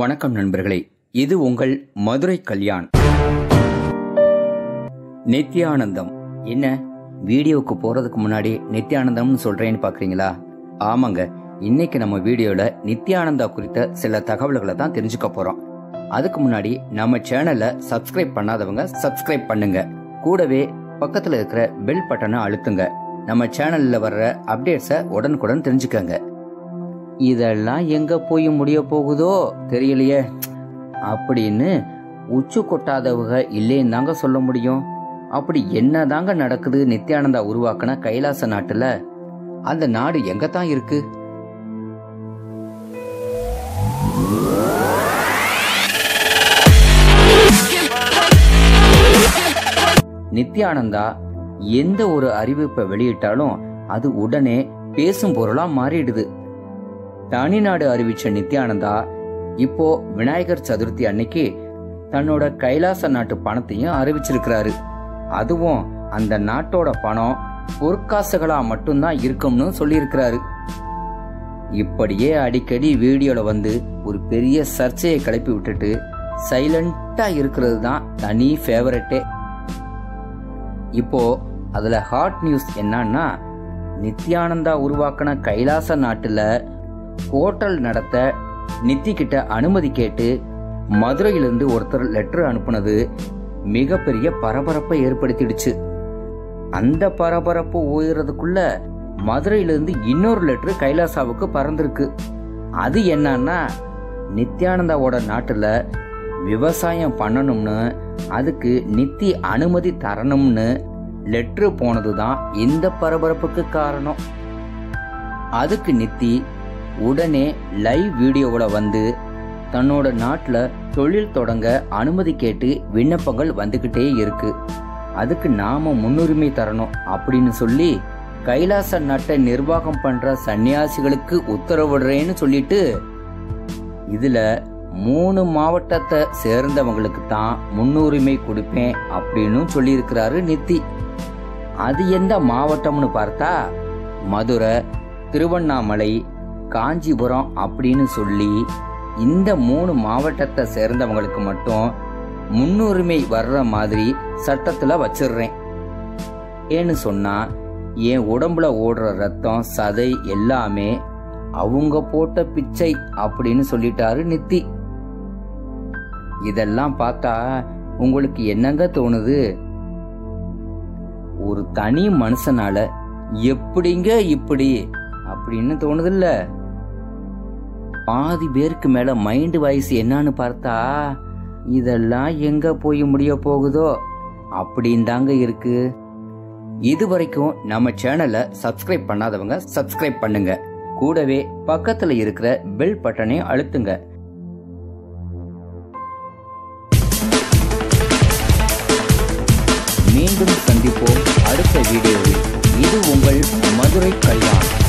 வணக்கம் நண்பர்களே இது உங்கள் மதுரை கல்யாண் நித்யானந்தம் என்ன வீடியோவுக்கு போறதுக்கு முன்னாடி நித்யானந்தம்னு சொல்றேன்னு பாக்குறீங்களா ஆமாங்க இன்னைக்கு நம்ம வீடியோல நித்யானந்தா குறித்த சில தகவல்களை தான் தெரிஞ்சுக்க போறோம் அதுக்கு முன்னாடி நம்ம சேனலை சப்ஸ்கிரைப் பண்ணாதவங்க சப்ஸ்கிரைப் பண்ணுங்க கூடவே பக்கத்துல இருக்கிற பெல் பட்டனை அழுத்துங்க நம்ம சேனல்ல வர்ற அப்டேட்ஸை உடனுக்குடன் தெரிஞ்சுக்கங்க இதெல்லாம் எங்க போய் முடிய போகுதோ தெரியலையே அப்படின்னு உச்சு கொட்டாதவங்க இல்லைன்னு தாங்க சொல்ல முடியும் அப்படி என்னதாங்க நடக்குது நித்யானந்தா உருவாக்குன கைலாச நாட்டுல அந்த நாடு எங்க தான் இருக்கு நித்யானந்தா எந்த ஒரு அறிவிப்பை வெளியிட்டாலும் அது உடனே பேசும் பொருளா மாறிடுது தனிநாடு அறிவிச்ச நித்யானந்தா இப்போ விநாயகர் சதுர்த்தி அன்னைக்கு தன்னோட கைலாச நாட்டு பணத்தையும் அறிவிச்சிருக்கிறாரு அதுவும் அந்த நாட்டோட பணம் பொற்காசுகளா மட்டும்தான் இருக்கும்னு சொல்லியிருக்கிறாரு இப்படியே அடிக்கடி வீடியோல வந்து ஒரு பெரிய சர்ச்சையை கிளப்பி விட்டுட்டு சைலண்டா இருக்கிறது தான் தனி ஃபேவரட்டே இப்போ அதுல ஹாட் நியூஸ் என்னன்னா நித்யானந்தா உருவாக்கின கைலாச நாட்டுல ஹோட்டல் நடத்த நித்தி கிட்ட அனுமதி கேட்டு மதுரையிலிருந்து ஒருத்தர் லெட்டர் அனுப்புனது மிகப்பெரிய பரபரப்பை ஏற்படுத்திடுச்சு அந்த பரபரப்பு ஓயறதுக்குள்ள மதுரையிலிருந்து இன்னொரு லெட்டர் கைலாசாவுக்கு பறந்திருக்கு அது என்னன்னா நித்யானந்தாவோட நாட்டுல விவசாயம் பண்ணணும்னு அதுக்கு நித்தி அனுமதி தரணும்னு லெட்ரு போனதுதான் இந்த பரபரப்புக்கு காரணம் அதுக்கு நித்தி உடனே லைவ் வீடியோவில் வந்து தன்னோட நாட்டில் தொழில் தொடங்க அனுமதி கேட்டு விண்ணப்பங்கள் வந்துக்கிட்டே இருக்கு அதுக்கு நாம முன்னுரிமை தரணும் அப்படின்னு சொல்லி கைலாச நாட்டை நிர்வாகம் பண்ற சன்னியாசிகளுக்கு உத்தரவிடுறேன்னு சொல்லிட்டு இதுல மூணு மாவட்டத்தை சேர்ந்தவங்களுக்கு தான் முன்னுரிமை கொடுப்பேன் அப்படின்னு சொல்லியிருக்கிறாரு நித்தி அது எந்த மாவட்டம்னு பார்த்தா மதுரை திருவண்ணாமலை காஞ்சிபுரம் அப்படின்னு சொல்லி இந்த மூணு மாவட்டத்தை சேர்ந்தவங்களுக்கு மட்டும் முன்னுரிமை வர்ற மாதிரி சட்டத்துல வச்சிடுறேன் ஏன்னு சொன்னா என் உடம்புல ஓடுற ரத்தம் சதை எல்லாமே அவங்க போட்ட பிச்சை அப்படின்னு சொல்லிட்டாரு நித்தி இதெல்லாம் பார்த்தா உங்களுக்கு என்னங்க தோணுது ஒரு தனி மனுஷனால எப்படிங்க இப்படி அப்படின்னு தோணுதில்ல பாதி பேருக்கு மேல மைண்ட் வாய்ஸ் என்னன்னு பார்த்தா இதெல்லாம் எங்க போய் முடிய போகுதோ அப்படின்னு தாங்க இருக்கு இது வரைக்கும் நம்ம சேனலை சப்ஸ்கிரைப் பண்ணாதவங்க சப்ஸ்கிரைப் பண்ணுங்க கூடவே பக்கத்துல இருக்கிற பெல் பட்டனை அழுத்துங்க மீண்டும் சந்திப்போம் அடுத்த வீடியோவில் இது உங்கள் மதுரை கல்யாணம்